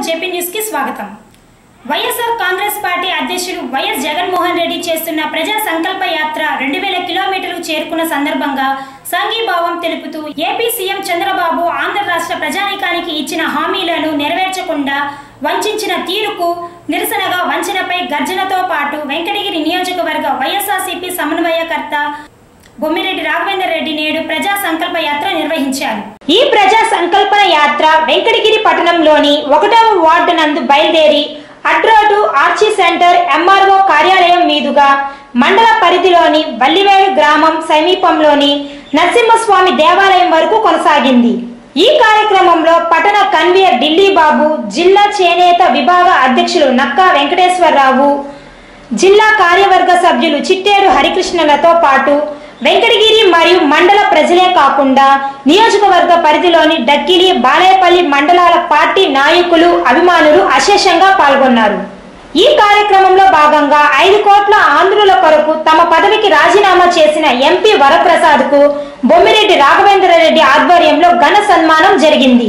JP news కి స్వాగతం YSR Congress party అధ్యక్షులు వైఎస్ జగన్మోహన్ రెడ్డి చేస్తున్న ప్రజా సంకల్ప యాత్ర రెండు వేల కిలోమీటర్లు చేరుకున్న సందర్భంగా సంఘీభావం తెలుపుతూ ఏపీ సీఎం చంద్రబాబు ఆంధ్ర రాష్ట్ర ప్రజానీకానికి ఇచ్చిన హామీలను నెరవేర్చకుండా వంచిన తీరుకు నిరసనగా వంచనపై గర్జనతో పాటు వెంకటగిరి నియోజకవర్గ వైఎస్ఆర్సీపీ సమన్వయకర్త బొమ్మిరెడ్డి రాఘవేందర్ రెడ్డి నేడు ప్రజా సంకల్ప యాత్ర నిర్వహించారు ఈ ప్రజా సంకల్పన యాత్ర వెంకటగిరి పట్టణంలోని ఒకటవ వార్డు నందు బయలుదేరి అడ్రోడ్ ఆర్చి సెంటర్ ఎంఆర్ఓ కార్యాలయం మీదుగా మండల పరిధిలోని వల్లివేడు గ్రామం సమీపంలోని నరసింహస్వామి దేవాలయం వరకు కొనసాగింది ఈ కార్యక్రమంలో పట్టణ కన్వీనర్ ఢిల్లీ బాబు జిల్లా చేనేత విభాగ అధ్యక్షులు నక్కా వెంకటేశ్వరరావు జిల్లా కార్యవర్గ సభ్యులు చిట్టేరు హరికృష్ణలతో పాటు వెంకటగిరి మరియు మండల ప్రజలే కాకుండా నియోజకవర్గ పరిధిలోని డక్కిలి బాలేపల్లి మండలాల పార్టీ నాయకులు అభిమానులు అశేషంగా పాల్గొన్నారు ఈ కార్యక్రమంలో భాగంగా ఐదు కోట్ల ఆంధ్రుల కొరకు తమ పదవికి రాజీనామా చేసిన ఎంపీ వరప్రసాద్ కు బొమ్మిరెడ్డి రాఘవేంద్ర రెడ్డి ఆధ్వర్యంలో ఘన సన్మానం జరిగింది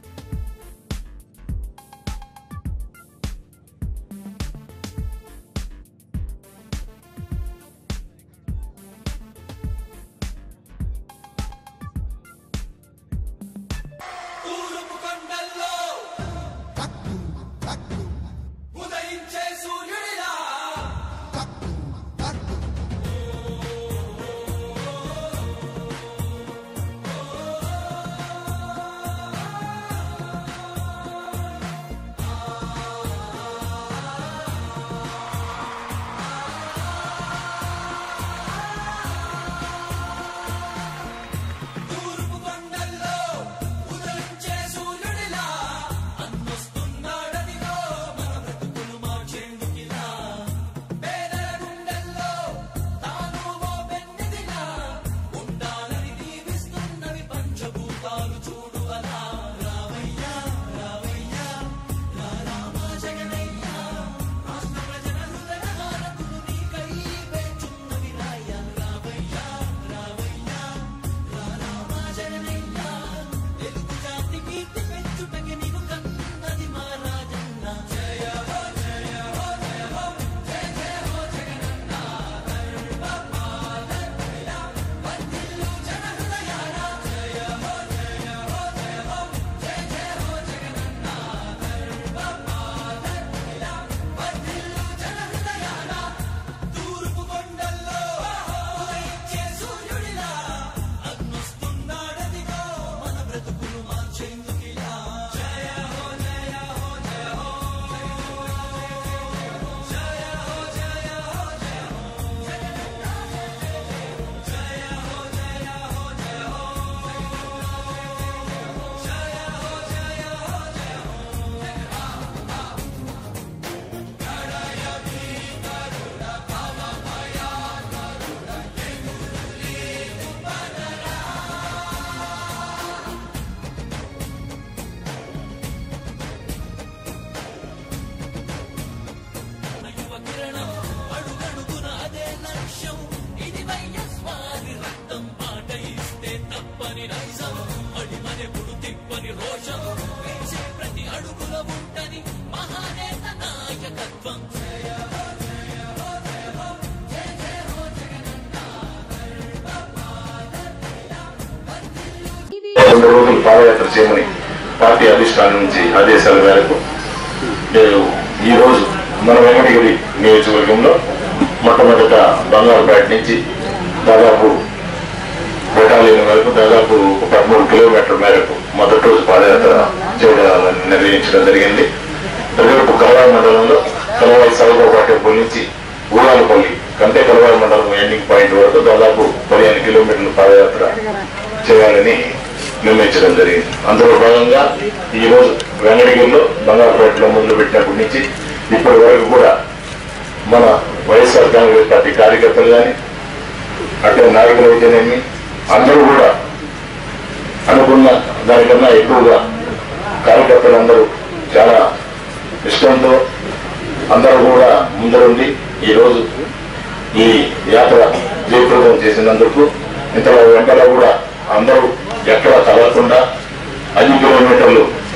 తూర్పు కొండల్లో ఉదయించే సూర్యుడిలా తూర్పు కొండల్లో ఉదయించే సూర్యుడిలా అన్నొస్తున్నాడదిగో మన బ్రతుకులు మార్చేందుకిలా పేదల గుండెల్లో తాను ఓ పెన్నిదిలా ఉండాలని దీవిస్తున్నవి పంచభూతాలు చూడు అలా రావయ్యా రావయ్యా రా రామా జగనయ్యా రాష్ట్ర ప్రజల హృదయ హారతులు నీకై వేచున్నవి రాయ్యా రావయ్యా రావయ్యా రా రామా జగనయ్యా తెలుగు జాతి కీర్తి పెంచుటకి నీవు కన్నది మా రాజన్న జయ హో జయ హో జయ హో జయ జయ హో జగనన్న సర్వపాలకుల వర్ధిల్లు జన హృదయాల జయ హో జయ హో జయ హో జయ జయ హో జగనన్న సర్వపాలకుల వర్ధిల్లు జన హృదయాల తూర్పు కొండల్లో ఉదయించే సూర్యుడిలా అగ్నొస్తున్నాడదిగో మన బ్రతుకులు మార్చేందుకిలా జయ హో జయ హో జయ హో జయ హో జయ హో జయ హో జయ హో జగనన్న జయ హో జయ హో జయ హో జయ హో జయ హో జయ హో యువ కిరణం అడుగడుగున అదే లక్ష్యం ఇది వైఎస్ వారి రక్తం మాట ఇస్తే తప్పని నైజం అడిమనెప్పుడు తిప్పని రోషం వేసే ప్రతి అడుగుల ఉంటని మహానేత నాయకత్వం జయ హో జయ హో జయ హో జయ జయ హో జగనన్న రెండు రోజులు పాదయాత్ర చేయమని పార్టీ అధిష్టానం నుంచి ఆదేశాల మేరకు నేను ఈ రోజు మన వెంకటగిరి నియోజకవర్గంలో మొట్టమొదట బంగారుపేట నుంచి దాదాపు బెటాలియన్ వరకు దాదాపు ఒక పదమూడు కిలోమీటర్ల మేరకు మొదటి రోజు పాదయాత్ర చేయాలని నిర్ణయించడం జరిగింది రేపు కలవాయి మండలంలో కలవాయి సాయిబాబా టెంపుల్ నుంచి ఊరాలపల్లి కంటే కలవాయి మండలం ఎండింగ్ పాయింట్ వరకు దాదాపు పదిహేను కిలోమీటర్ల పాదయాత్ర చేయాలని నిర్ణయించడం జరిగింది అందులో భాగంగా ఈ రోజు వెంకటగిరిలో బంగారుపేటలో మొదలు పెట్టినప్పటి నుంచి ఇప్పటి వరకు కూడా మన వైఎస్ఆర్ కాంగ్రెస్ పార్టీ కార్యకర్తలు కానీ అట్లే నాయకులు అయితేనేమి అందరూ కూడా అనుకున్న దానికన్నా ఎక్కువగా కార్యకర్తలందరూ చాలా ఇష్టంతో అందరూ కూడా ముందరుండి ఈరోజు ఈ యాత్ర జయప్రదం చేసినందుకు ఇంతలో వెంటలో కూడా అందరూ ఎక్కడ తగలకుండా ఐదు కిలోమీటర్లు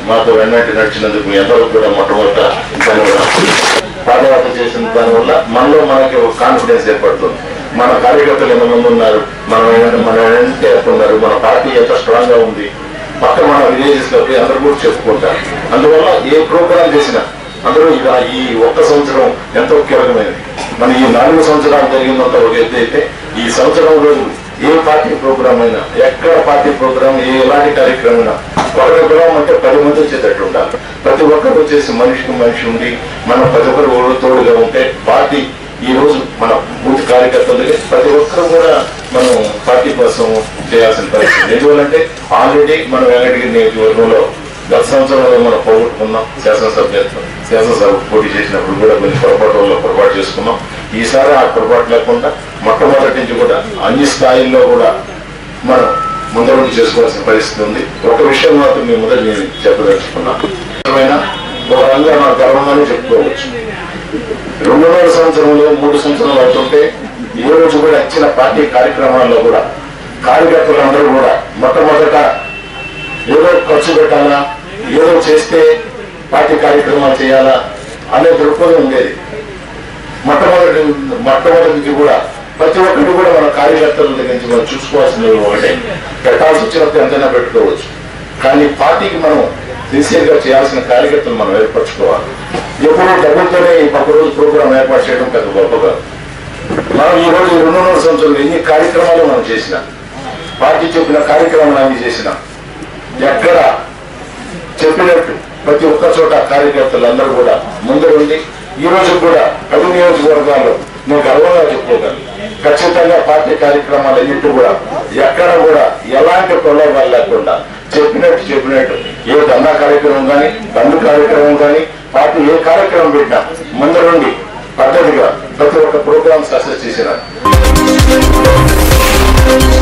మాతో వెన్నట్టు నడిచినందుకు మీ అందరూ కూడా మొట్టమొదట ధన్యవాదాలు పాదయాత్ర చేసిన దానివల్ల మనలో మనకి ఒక కాన్ఫిడెన్స్ ఏర్పడుతుంది మన కార్యకర్తలు ఎంతమంది ఉన్నారు మన మన వెంటే ఎంత ఉన్నారు మన పార్టీ ఎంత స్ట్రాంగ్ గా ఉంది పక్క మన విలేజెస్ లోకి అందరూ కూడా చెప్పుకుంటారు అందువల్ల ఏ ప్రోగ్రామ్ చేసినా అందరూ ఇక ఈ ఒక్క సంవత్సరం ఎంతో కీలకమైనది మన ఈ నాలుగు సంవత్సరాలు జరిగినంత ఒక ఎత్తు అయితే ఈ సంవత్సరం రోజు ఏ పార్టీ ప్రోగ్రామ్ అయినా ఎక్కడ పార్టీ ప్రోగ్రామ్ ఏ ఎలాంటి కార్యక్రమం అయినా ఒకరి పిలవం అంటే పది మంది వచ్చేటట్టు ఉండాలి ప్రతి ఒక్కరు వచ్చేసి మనిషికి మనిషి ఉండి మనం ప్రతి ఒక్కరు ఓడు తోడుగా ఉంటే పార్టీ ఈ రోజు మన బూత్ కార్యకర్తలకి ప్రతి ఒక్కరు కూడా మనం పార్టీ కోసం చేయాల్సిన పరిస్థితి ఎందువల్లంటే ఆల్రెడీ మనం వెంకటగిరి నియోజకవర్గంలో గత సంవత్సరంలో మనం పోగొట్టుకున్నాం శాసనసభ్యత్వం శాసనసభ పోటీ చేసినప్పుడు కూడా కొన్ని పొరపాటు వల్ల పొరపాటు చేసుకున్నాం ఈసారి ఆ పొరపాటు లేకుండా మొట్టమొదటి నుంచి కూడా అన్ని స్థాయిల్లో కూడా మనం ముందడుగు చేసుకోవాల్సిన పరిస్థితి ఉంది ఒక విషయం మాత్రం మీ ముందర నేను చెప్పదలుచుకున్నా ఏమైనా ఒక రంగా మనం గర్వంగానే చెప్పుకోవచ్చు రెండున్నర సంవత్సరంలో మూడు సంవత్సరాలు అవుతుంటే ఈ రోజు కూడా ఇచ్చిన పార్టీ కార్యక్రమాల్లో కూడా కార్యకర్తలందరూ కూడా మొట్టమొదట ఏదో ఖర్చు పెట్టాలా ఏదో చేస్తే పార్టీ కార్యక్రమాలు చేయాలా అనే దృక్పథం ఉండేది మొట్టమొదటి మొట్టమొదటి నుంచి కూడా ప్రతి ఒక్కటి కూడా మన కార్యకర్తల దగ్గర నుంచి మనం చూసుకోవాల్సినవి ఒకటే పెట్టాల్సి వచ్చినప్పుడు ఎంతైనా పెట్టుకోవచ్చు కానీ పార్టీకి మనం సిన్సియర్ గా చేయాల్సిన కార్యకర్తలు మనం ఏర్పరచుకోవాలి ఎప్పుడూ డబ్బులతోనే ఈ పక్క రోజు ప్రోగ్రాం ఏర్పాటు చేయడం పెద్ద గొప్పగా మనం ఈ రోజు రెండున్నర సంవత్సరాలు ఎన్ని కార్యక్రమాలు మనం చేసిన పార్టీ చెప్పిన కార్యక్రమాలు అన్ని చేసిన ఎక్కడ చెప్పినట్టు ప్రతి ఒక్క చోట కార్యకర్తలు అందరూ కూడా ముందరుండి ఈ రోజు కూడా పది నియోజకవర్గాల్లో నేను గర్వంగా చెప్పుకోగలను ఖచ్చితంగా పార్టీ కార్యక్రమాలు అన్నింటి కూడా ఎక్కడ కూడా ఎలాంటి ప్రలోభాలు లేకుండా చెప్పినట్టు చెప్పినట్టు ఏ దందా కార్యక్రమం కానీ బంధు కార్యక్రమం కానీ పార్టీ ఏ కార్యక్రమం పెట్టినా ముందరుండి పద్ధతిగా ప్రతి ఒక్క ప్రోగ్రామ్ సక్సెస్ చేసినారు